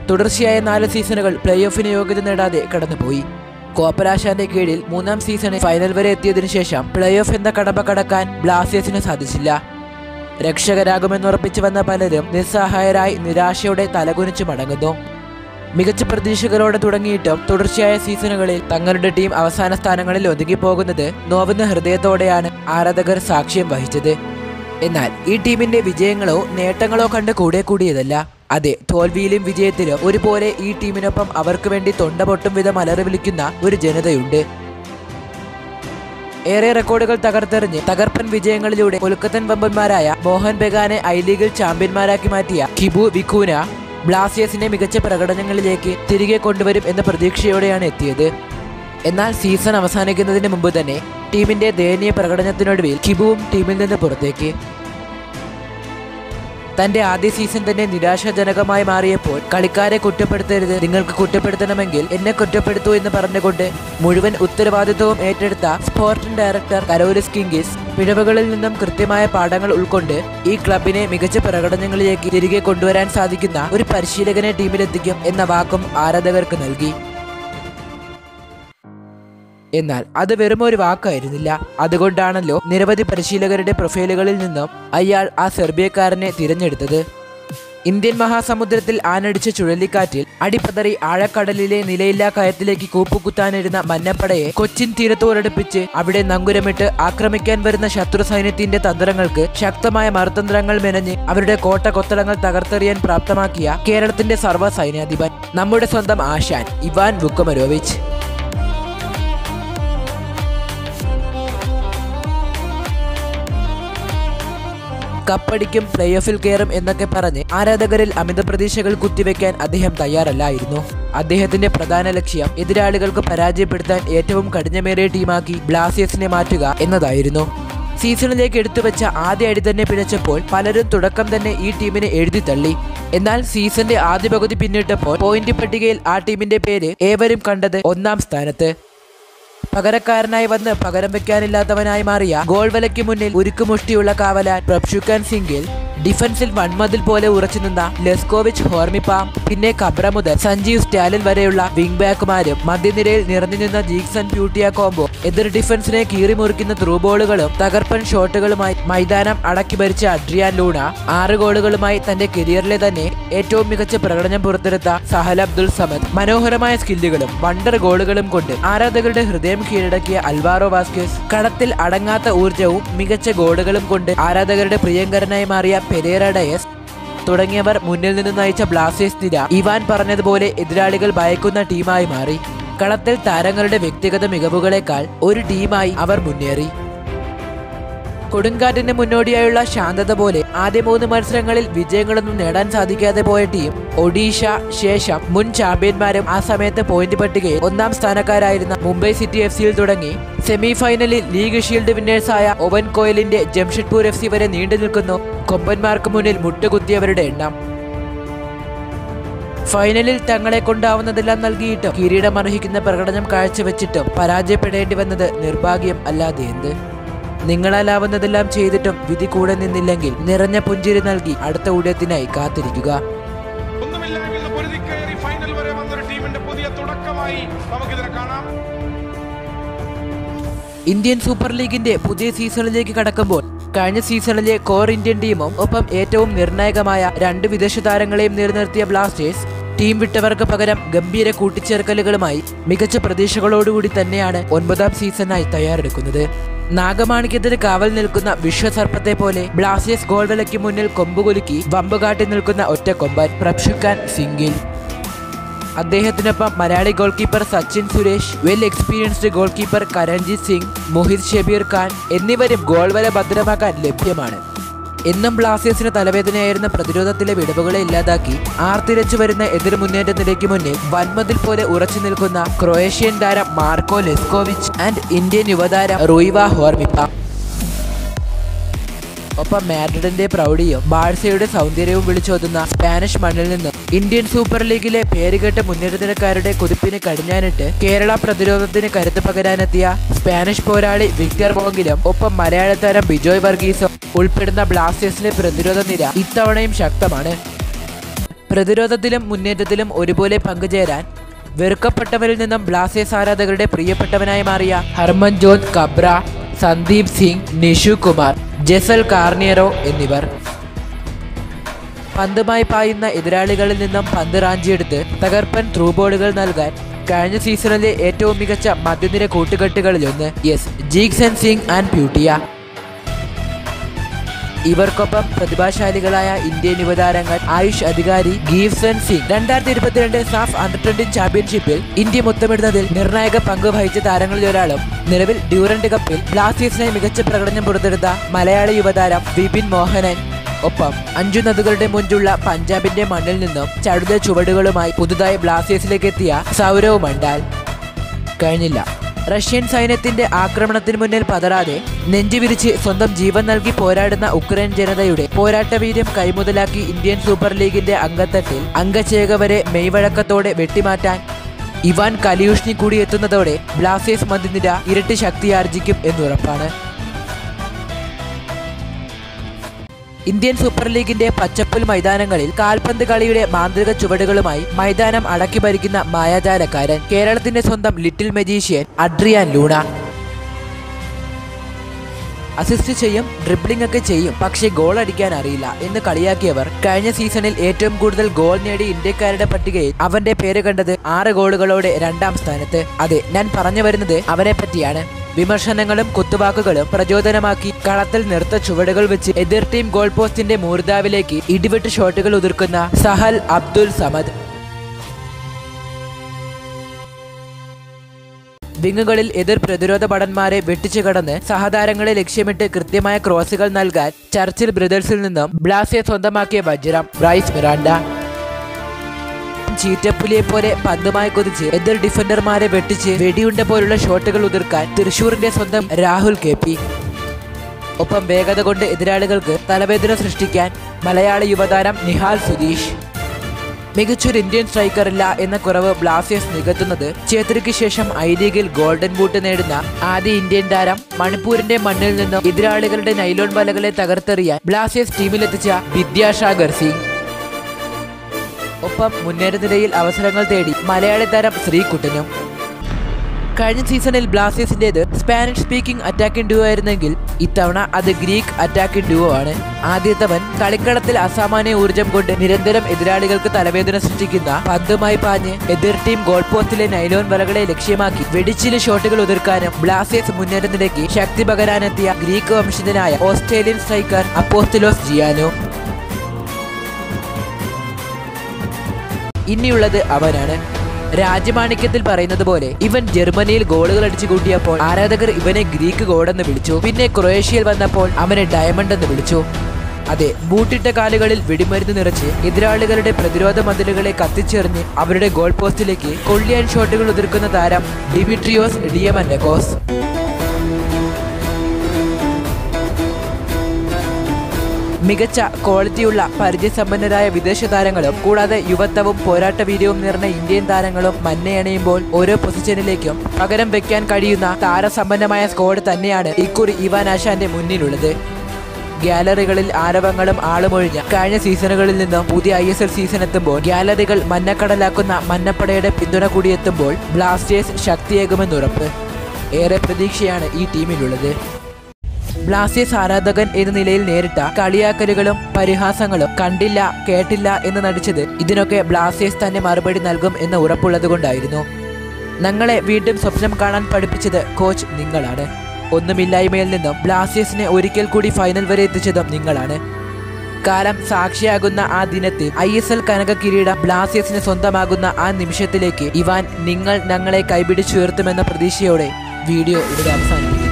തുടർച്ചയായ നാല് സീസണുകൾ പ്ലേ ഓഫിന് യോഗ്യത നേടാതെ കടന്നുപോയി കോപ്പരാശാന്റെ കീഴിൽ മൂന്നാം സീസണിൽ ഫൈനൽ വരെ എത്തിയതിനു ശേഷം പ്ലേ ഓഫ് എന്ന കടമ്പ കടക്കാൻ ബ്ലാസ്റ്റേഴ്സിന് സാധിച്ചില്ല രക്ഷകരാകുമെന്നുറപ്പിച്ചു വന്ന പലരും നിസ്സഹായരായി നിരാശയോടെ തലകുനിച്ചു മടങ്ങുന്നു മികച്ച പ്രതീക്ഷകളോടെ തുടങ്ങിയിട്ടും തുടർച്ചയായ സീസണുകളിൽ തങ്ങളുടെ ടീം അവസാന സ്ഥാനങ്ങളിൽ ഒതുങ്ങിപ്പോകുന്നത് നോവുന്ന ഹൃദയത്തോടെയാണ് ആരാധകർ സാക്ഷ്യം വഹിച്ചത് എന്നാൽ ഈ ടീമിന്റെ വിജയങ്ങളോ നേട്ടങ്ങളോ കണ്ട് കൂടെ കൂടിയതല്ല അതെ തോൽവിയിലും വിജയത്തിലും ഒരുപോലെ ഈ ടീമിനൊപ്പം അവർക്ക് വേണ്ടി തൊണ്ട പൊട്ടും വിധം അലറി വിളിക്കുന്ന ഒരു ജനതയുണ്ട് ഏറെ റെക്കോർഡുകൾ തകർത്തെറിഞ്ഞ് തകർപ്പൻ വിജയങ്ങളിലൂടെ കൊൽക്കത്തൻ വമ്പന്മാരായ മോഹൻ ബഗാനെ ഐ ലീഗിൽ ചാമ്പ്യന്മാരാക്കി മാറ്റിയ കിബു വിക്കൂന ബ്ലാസ്റ്റേഴ്സിനെ മികച്ച പ്രകടനങ്ങളിലേക്ക് തിരികെ കൊണ്ടുവരും എന്ന പ്രതീക്ഷയോടെയാണ് എത്തിയത് എന്നാൽ സീസൺ അവസാനിക്കുന്നതിന് മുമ്പ് തന്നെ ടീമിന്റെ ദയനീയ പ്രകടനത്തിനൊടുവിൽ കിബുവും ടീമിൽ നിന്ന് പുറത്തേക്ക് തന്റെ ആദ്യ സീസൺ തന്നെ നിരാശാജനകമായി മാറിയപ്പോൾ കളിക്കാരെ കുറ്റപ്പെടുത്തരുത് നിങ്ങൾക്ക് കുറ്റപ്പെടുത്തണമെങ്കിൽ എന്നെ കുറ്റപ്പെടുത്തൂ എന്ന് പറഞ്ഞുകൊണ്ട് മുഴുവൻ ഉത്തരവാദിത്വവും ഏറ്റെടുത്ത സ്പോർട്ടിംഗ് ഡയറക്ടർ കരോലിസ് കിങ്കിസ് പിഴവുകളിൽ നിന്നും കൃത്യമായ പാഠങ്ങൾ ഉൾക്കൊണ്ട് ഈ ക്ലബിനെ മികച്ച പ്രകടനങ്ങളിലേക്ക് തിരികെ കൊണ്ടുവരാൻ സാധിക്കുന്ന ഒരു പരിശീലകനെ ടീമിലെത്തിക്കും എന്ന വാക്കും ആരാധകർക്ക് നൽകി എന്നാൽ അത് വെറും ഒരു വാക്കായിരുന്നില്ല അതുകൊണ്ടാണല്ലോ നിരവധി പരിശീലകരുടെ പ്രൊഫൈലുകളിൽ നിന്നും അയാൾ ആ സെർബിയക്കാരനെ തിരഞ്ഞെടുത്തത് ഇന്ത്യൻ മഹാസമുദ്രത്തിൽ ആനടിച്ച ചുഴലിക്കാറ്റിൽ അടിപ്പതറി ആഴക്കടലിലെ നിലയില്ലാ കയത്തിലേക്ക് കൂപ്പുകുത്താനിരുന്ന മന്നപ്പടയെ കൊച്ചിൻ തീരത്തോടടുപ്പിച്ച് അവിടെ നങ്കുരമിട്ട് ആക്രമിക്കാൻ വരുന്ന ശത്രു സൈന്യത്തിന്റെ തന്ത്രങ്ങൾക്ക് ശക്തമായ മറുതന്ത്രങ്ങൾ മെനഞ്ഞ് അവരുടെ കോട്ട കൊത്തളങ്ങൾ തകർത്തെറിയാൻ പ്രാപ്തമാക്കിയ കേരളത്തിന്റെ സർവ്വ സൈന്യാധിപൻ നമ്മുടെ സ്വന്തം ആശാൻ ഇവാൻ വുക്കമരോവിച്ച് കപ്പടിക്കും പ്ലേ ഓഫിൽ കയറും എന്നൊക്കെ പറഞ്ഞ് ആരാധകരിൽ അമിത പ്രതീക്ഷകൾ കുത്തിവെക്കാൻ അദ്ദേഹം തയ്യാറല്ലായിരുന്നു അദ്ദേഹത്തിന്റെ പ്രധാന ലക്ഷ്യം എതിരാളികൾക്ക് പരാജയപ്പെടുത്താൻ ഏറ്റവും കഠിനമേറിയ ടീമാക്കി ബ്ലാസ്റ്റേഴ്സിനെ മാറ്റുക എന്നതായിരുന്നു സീസണിലേക്ക് എടുത്തുവെച്ച ആദ്യ അടി തന്നെ പിഴച്ചപ്പോൾ പലരും തുടക്കം തന്നെ ഈ ടീമിനെ എഴുതി തള്ളി എന്നാൽ സീസന്റെ ആദ്യ പകുതി പിന്നിട്ടപ്പോൾ പോയിന്റ് പട്ടികയിൽ ആ ടീമിന്റെ പേര് ഏവരും കണ്ടത് ഒന്നാം സ്ഥാനത്ത് പകരക്കാരനായി വന്ന് പകരം വെക്കാനില്ലാത്തവനായി മാറിയ ഗോൾ വലയ്ക്ക് മുന്നിൽ ഉരുക്കുമുഷ്ടിയുള്ള കാവലാൻ പ്രഭ്ഷുക്കാൻ സിംഗിൽ ഡിഫൻസിൽ വൺമതിൽ പോലെ ഉറച്ചു നിന്ന ലെസ്കോവിച്ച് ഹോർമിപ്പാം പിന്നെ കബ്ര മുതൽ സഞ്ജീവ് സ്റ്റാലിൻ വരെയുള്ള വിംഗ് ബാക്കുമാരും മധ്യനിരയിൽ നിറഞ്ഞു നിന്ന ജീക്സൺ പ്യൂട്ടിയ കോംബോ എതിർ ഡിഫൻസിനെ കീറിമുറിക്കുന്ന ത്രൂ ബോളുകളും തകർപ്പൻ ഷോട്ടുകളുമായി മൈതാനം അടക്കി ഭരിച്ച അഡ്രിയാൻ ലൂണ ആറ് ഗോളുകളുമായി തന്റെ കരിയറിലെ തന്നെ ഏറ്റവും മികച്ച പ്രകടനം പുറത്തെടുത്ത സഹൽ അബ്ദുൾ സമദ് മനോഹരമായ സ്കില്ലുകളും വണ്ടർ ഗോളുകളും കൊണ്ട് ആരാധകരുടെ ഹൃദയം കീഴടക്കിയ അൽവാറോ വാസ്കേസ് കളത്തിൽ അടങ്ങാത്ത ഊർജവും മികച്ച ഗോളുകളും കൊണ്ട് ആരാധകരുടെ പ്രിയങ്കരനായി മാറിയ പെരേറ ഡയസ് തുടങ്ങിയവർ മുന്നിൽ നിന്ന് നയിച്ച ബ്ലാസ്റ്റേഴ്സ് നിര ഇവാൻ പറഞ്ഞതുപോലെ എതിരാളികൾ ഭയക്കുന്ന ടീമായി മാറി കളത്തിൽ താരങ്ങളുടെ വ്യക്തിഗത മികവുകളെക്കാൾ ഒരു ടീമായി അവർ മുന്നേറി കൊടുങ്കാറ്റിന് മുന്നോടിയായുള്ള ശാന്തത പോലെ ആദ്യ മൂന്ന് മത്സരങ്ങളിൽ വിജയങ്ങളൊന്നും നേടാൻ സാധിക്കാതെ പോയ ടീം ഒഡീഷ ശേഷം മുൻ ചാമ്പ്യന്മാരും ആ സമയത്ത് പോയിന്റ് പട്ടികയിൽ ഒന്നാം സ്ഥാനക്കാരായിരുന്ന മുംബൈ സിറ്റി എഫ് സിയിൽ തുടങ്ങി സെമി ഫൈനലിൽ ലീഗ് ഷീൽഡ് വിന്നേഴ്സായ ഒവൻ കോയലിന്റെ ജംഷഡ്പൂർ എഫ് സി വരെ നീണ്ടു നിൽക്കുന്നു കൊമ്പന്മാർക്ക് മുന്നിൽ മുട്ടുകുത്തിയവരുടെ എണ്ണം ഫൈനലിൽ തങ്ങളെ കൊണ്ടാവുന്നതെല്ലാം നൽകിയിട്ടും കിരീടം അർഹിക്കുന്ന പ്രകടനം കാഴ്ചവെച്ചിട്ടും പരാജയപ്പെടേണ്ടി വന്നത് നിർഭാഗ്യം അല്ലാതെ എന്ത് നിങ്ങളാലാവുന്നതെല്ലാം ചെയ്തിട്ടും വിധി കൂടെ നിന്നില്ലെങ്കിൽ നിറഞ്ഞ പുഞ്ചിരി നൽകി അടുത്ത ഊഴത്തിനായി കാത്തിരിക്കുക ഒന്നുമില്ലായ്മയിൽ നിന്ന് പൊരുതിക്കയറി ഫൈനൽ വരെ വന്നൊരു ടീമിന്റെ പുതിയ തുടക്കമായി നമുക്കിതിനെ കാണാം ഇന്ത്യൻ സൂപ്പർ ലീഗിന്റെ പുതിയ സീസണിലേക്ക് കടക്കുമ്പോൾ കഴിഞ്ഞ സീസണിലെ കോർ ഇന്ത്യൻ ടീമും ഒപ്പം ഏറ്റവും നിർണായകമായ രണ്ട് വിദേശ താരങ്ങളെയും നിലനിർത്തിയ ബ്ലാസ്റ്റേഴ്സ് ടീം വിട്ടവർക്ക് പകരം ഗംഭീര കൂട്ടിച്ചേർക്കലുകളുമായി മികച്ച പ്രതീക്ഷകളോടുകൂടി തന്നെയാണ് ഒൻപതാം സീസണായി തയ്യാറെടുക്കുന്നത് നാഗമാണിക്കെതിരെ കാവൽ നിൽക്കുന്ന വിശ്വസർപ്പത്തെ പോലെ ബ്ലാസ്റ്റേഴ്സ് ഗോൾ വിലയ്ക്ക് മുന്നിൽ കൊമ്പുകുലുക്കി വമ്പ് കാട്ടി നിൽക്കുന്ന ഒറ്റക്കൊമ്പൻ പ്രപ്ഷുക്കാൻ സിംഗിൽ അദ്ദേഹത്തിനൊപ്പം Malayali goal keeper Sachin Suresh well experienced goal keeper Karanjit Singh Mohit Shabeer Khan എന്നിവരും ഗോൾ വല ഭദ്രമാക്കാൻ ലഭ്യമാണ് എന്നും ബ്ലാസ്റ്റേഴ്സിന് തലവേദനയായിരുന്ന പ്രതിരോധത്തിലെ വിടവുകളെ ഇല്ലാതാക്കി ആർത്തിരച്ചു വരുന്ന എതിർ മുന്നേറ്റ നിലയ്ക്ക് മുന്നിൽ വൻമതിൽ പോലെ ഉറച്ചു നിൽക്കുന്ന ക്രൊയേഷ്യൻ താരം മാർക്കോ ലെസ്കോവിച്ച് ആൻഡ് ഇന്ത്യൻ യുവതാരം റോയിവ ഹോർമിപ്പ ഒപ്പം മാഡ്രിഡിന്റെ പ്രൗഢിയും ബാഴ്സയുടെ സൗന്ദര്യവും വിളിച്ചോതുന്ന സ്പാനിഷ് മണ്ണിൽ നിന്ന് ഇന്ത്യൻ സൂപ്പർ ലീഗിലെ പേരുകെട്ട മുൻനിരക്കാരുടെ കുതിപ്പിന് കടിഞ്ഞാനിട്ട് കേരള പ്രതിരോധത്തിന് കരുത്ത് പകരാനെത്തിയ സ്പാനിഷ് പോരാളി വിക്ടർ ബോങ്കിലും ഒപ്പം മലയാള താരം ബിജോയ് വർഗീസും ഉൾപ്പെടുന്ന ബ്ലാസ്റ്റേഴ്സിലെ പ്രതിരോധ നിര ഇത്തവണയും ശക്തമാണ് പ്രതിരോധത്തിലും മുന്നേറ്റത്തിലും ഒരുപോലെ പങ്കുചേരാൻ വെറുക്കപ്പെട്ടവരിൽ നിന്നും ബ്ലാസ്റ്റേഴ്സ് ആരാധകരുടെ പ്രിയപ്പെട്ടവനായി മാറിയ ഹർമൻജോത് കബ്ര സന്ദീപ് സിംഗ് നിഷു കുമാർ ജെസൽ കാർണിയറോ എന്നിവർ പന്തുമായി പായുന്ന എതിരാളികളിൽ നിന്നും പന്ത് റാഞ്ചിയെടുത്ത് തകർപ്പൻ ത്രൂ ബോളുകൾ നൽകാൻ കഴിഞ്ഞ സീസണിലെ ഏറ്റവും മികച്ച മധ്യനിര കൂട്ടുകെട്ടുകളിലൊന്ന് യെസ് ജീക്സൻ സിംഗ് ആൻഡ് പ്യൂട്ടിയ ഇവർക്കൊപ്പം പ്രതിഭാശാലികളായ ഇന്ത്യൻ യുവതാരങ്ങൾ ആയുഷ് അധികാരി ഗീവ്സൺ സിംഗ് രണ്ടായിരത്തി ഇരുപത്തിരണ്ട് സാഫ് അണ്ടർ ട്വന്റി ചാമ്പ്യൻഷിപ്പിൽ ഇന്ത്യ മുത്തമിടുന്നതിൽ നിർണായക പങ്ക് വഹിച്ച താരങ്ങളിൽ ഒരാളും നിലവിൽ ഡ്യൂറന്റ് കപ്പിൽ ബ്ലാസ്റ്റേഴ്സിനായി മികച്ച പ്രകടനം പുറത്തെടുത്ത മലയാളി യുവതാരം വിപിൻ മോഹനൻ ഒപ്പം അഞ്ചു നദികളുടെ മുൻപുള്ള പഞ്ചാബിന്റെ മണ്ണിൽ നിന്നും ചടുത ചുവടുകളുമായി പുതുതായി ബ്ലാസ്റ്റേഴ്സിലേക്ക് എത്തിയ സൗരവ് മണ്ഡാൽ കഴിഞ്ഞില്ല റഷ്യൻ സൈന്യത്തിന്റെ ആക്രമണത്തിന് മുന്നിൽ പതറാതെ നെഞ്ചുവിരിച്ച് സ്വന്തം ജീവൻ നൽകി പോരാടുന്ന ഉക്രൈൻ ജനതയുടെ പോരാട്ടവീര്യം കൈമുതലാക്കി ഇന്ത്യൻ സൂപ്പർ ലീഗിന്റെ അംഗത്തട്ടിൽ അംഗചേകവരെ മെയ്വഴക്കത്തോടെ വെട്ടിമാറ്റാൻ ഇവാൻ കലിയൂഷ്ണി കൂടി എത്തുന്നതോടെ ബ്ലാസ്റ്റേഴ്സ് മധ്യനിര ഇരട്ടി ശക്തിയാർജിക്കും എന്നുറപ്പാണ് ഇന്ത്യൻ സൂപ്പർ ലീഗിന്റെ പച്ചപ്പുൽ മൈതാനങ്ങളിൽ കാൽപന്ത് കളിയുടെ മാന്ത്രിക ചുവടുകളുമായി മൈതാനം അടക്കി ഭരിക്കുന്ന മായാജാലക്കാരൻ കേരളത്തിന്റെ സ്വന്തം little magician Adrian Luna assist ചെയ്യും ഡ്രിബ്ലിംഗ് ഒക്കെ ചെയ്യും പക്ഷേ ഗോൾ അടിക്കാൻ അറിയില്ല എന്ന് കളിയാക്കിയവർ കഴിഞ്ഞ സീസണിൽ ഏറ്റവും കൂടുതൽ ഗോൾ നേടി ഇന്ത്യക്കാരുടെ പട്ടികയിൽ അവന്റെ പേര് കണ്ടത് ആറ് ഗോളുകളോടെ രണ്ടാം സ്ഥാനത്ത് അതെ ഞാൻ പറഞ്ഞു വരുന്നത് അവനെ പറ്റിയാണ് വിമർശനങ്ങളും കുത്തുവാക്കുകളും പ്രചോദനമാക്കി കളത്തിൽ നിർത്ത ചുവടുകൾ വെച്ച് എതിർ ടീം ഗോൾ പോസ്റ്റിന്റെ മൂർദാവിലേക്ക് ഇടിവിട്ട് ഷോട്ടുകൾ ഉതിർക്കുന്ന സഹൽ അബ്ദുൽ സമദ് വിങ്ങുകളിൽ എതിർ പ്രതിരോധ ഭടന്മാരെ വെട്ടിച്ചു കടന്ന് സഹതാരങ്ങളെ ലക്ഷ്യമിട്ട് കൃത്യമായ ക്രോസുകൾ നൽകാൻ ചർച്ചിൽ ബ്രദേഴ്സിൽ നിന്നും ബ്ലാസിയെ സ്വന്തമാക്കിയ വജ്രം ബ്രൈസ് മിറാണ്ട ചീറ്റപ്പുലിയെ പോലെ പന്തുമായി കുതിച്ച് എതിർ ഡിഫൻഡർമാരെ വെട്ടിച്ച് വെടിയുണ്ട പോലുള്ള ഷോട്ടുകൾ ഉതിർക്കാൻ തൃശൂരിന്റെ സ്വന്തം രാഹുൽ കെ പി ഒപ്പം വേഗത കൊണ്ട് എതിരാളികൾക്ക് തലവേദന സൃഷ്ടിക്കാൻ മലയാള യുവതാരം നിഹാൽ സുധീഷ് മികച്ചൊരു ഇന്ത്യൻ സ്ട്രൈക്കറില്ല എന്ന കുറവ് ബ്ലാസ്റ്റേഴ്സ് നികത്തുന്നത് ചേത്രിക്ക് ശേഷം ഐ ലീഗിൽ ഗോൾഡൻ ബൂട്ട് നേടുന്ന ആദ്യ ഇന്ത്യൻ താരം മണിപ്പൂരിന്റെ മണ്ണിൽ നിന്നും എതിരാളികളുടെ നൈലോൺ വലകളെ തകർത്തെറിയാൻ ബ്ലാസ്റ്റേഴ്സ് ടീമിലെത്തിച്ച വിദ്യാസാഗർ സിംഗ് ഒപ്പം മുന്നേറ്റനിരയിൽ അവസരങ്ങൾ തേടി മലയാളി താരം ശ്രീകുട്ടനും കഴിഞ്ഞ സീസണിൽ ബ്ലാസ്റ്റേഴ്സിന്റേത് സ്പാനിഷ് സ്പീക്കിംഗ് അറ്റാക്കിംഗ് ഡ്യുവോ ആയിരുന്നെങ്കിൽ ഇത്തവണ അത് ഗ്രീക്ക് അറ്റാക്കിംഗ് ഡ്യുവോ ആണ് ആദ്യത്തവൻ കളിക്കളത്തിൽ അസാമാന്യ ഊർജം കൊണ്ട് നിരന്തരം എതിരാളികൾക്ക് തലവേദന സൃഷ്ടിക്കുന്ന പന്തുമായി പാഞ്ഞ് എതിർ ടീം ഗോൾ പോസ്റ്റിലെ നൈലോൺ വലകളെ ലക്ഷ്യമാക്കി വെടിച്ചില് ഷോട്ടുകൾ ഉതിർക്കാനും ബ്ലാസ്റ്റേഴ്സ് മുന്നേറ്റത്തിലേക്ക് ശക്തി പകരാനെത്തിയ ഗ്രീക്ക് വംശജനായ ഓസ്ട്രേലിയൻ സ്ട്രൈക്കർ അപ്പോസ്റ്റിലോസ് ജിയാനോ ഇനിയുള്ളത് അവനാണ് രാജമാണിക്യത്തിൽ പറയുന്നത് പോലെ ഇവൻ ജർമ്മനിയിൽ ഗോളുകൾ അടിച്ചു കൂട്ടിയപ്പോൾ ആരാധകർ ഇവനെ ഗ്രീക്ക് ഗോഡെന്ന് വിളിച്ചു പിന്നെ ക്രൊയേഷ്യയിൽ വന്നപ്പോൾ അവനെ ഡയമണ്ട് എന്ന് വിളിച്ചു അതെ ബൂട്ടിട്ട കാലുകളിൽ വെടിമരുന്ന് നിറച്ച് എതിരാളികളുടെ പ്രതിരോധ മതിലുകളെ കത്തിച്ചെറിഞ്ഞ് അവരുടെ ഗോൾ പോസ്റ്റിലേക്ക് കൊള്ളിയാൻ ഷോട്ടുകൾ ഉതിർക്കുന്ന താരം ഡിമിട്രിയോസ് ഡിയമൻഡകോസ് മികച്ച ക്വാളിറ്റിയുള്ള പരിചയസമ്പന്നരായ വിദേശ താരങ്ങളും കൂടാതെ യുവത്വവും പോരാട്ട വീര്യവും നിറഞ്ഞ ഇന്ത്യൻ താരങ്ങളും മന്നയണിയുമ്പോൾ ഓരോ പൊസിഷനിലേക്കും പകരം വെക്കാൻ കഴിയുന്ന താരസമ്പന്നമായ സ്ക്വാഡ് തന്നെയാണ് ഇക്കുറി ഇവാൻ ആശാന്റെ മുന്നിലുള്ളത് ഗ്യാലറികളിൽ ആരവങ്ങളും ആളുമൊഴിഞ്ഞ കഴിഞ്ഞ സീസണുകളിൽ നിന്നും പുതിയ ഐ എസ് എൽ സീസൺ എത്തുമ്പോൾ ഗ്യാലറികൾ മന്നക്കടലാക്കുന്ന മന്നപ്പടയുടെ പിന്തുണ കൂടി എത്തുമ്പോൾ ബ്ലാസ്റ്റേഴ്സ് ശക്തിയേകുമെന്നുറപ്പ് ഏറെ പ്രതീക്ഷയാണ് ഈ ടീമിലുള്ളത് ബ്ലാസ്റ്റേഴ്സ് ആരാധകൻ എന്ന നിലയിൽ നേരിട്ട കളിയാക്കലുകളും പരിഹാസങ്ങളും കണ്ടില്ല കേട്ടില്ല എന്ന് നടിച്ചത് ഇതിനൊക്കെ ബ്ലാസ്റ്റേഴ്സ് തന്നെ മറുപടി നൽകും എന്ന് ഉറപ്പുള്ളത് കൊണ്ടായിരുന്നു ഞങ്ങളെ വീണ്ടും സ്വപ്നം കാണാൻ പഠിപ്പിച്ചത് കോച്ച് നിങ്ങളാണ് ഒന്നുമില്ലായ്മയിൽ നിന്നും ബ്ലാസ്റ്റേഴ്സിനെ ഒരിക്കൽ കൂടി ഫൈനൽ വരെ എത്തിച്ചതും നിങ്ങളാണ് കാലം സാക്ഷിയാകുന്ന ആ ദിനത്തിൽ ഐ എസ് എൽ കനക കിരീടം ബ്ലാസ്റ്റേഴ്സിന് സ്വന്തമാകുന്ന ആ നിമിഷത്തിലേക്ക് ഇവാൻ നിങ്ങൾ ഞങ്ങളെ കൈപിടിച്ചുയർത്തുമെന്ന പ്രതീക്ഷയോടെ വീഡിയോ ഇവിടെ അവസാനിപ്പിക്കും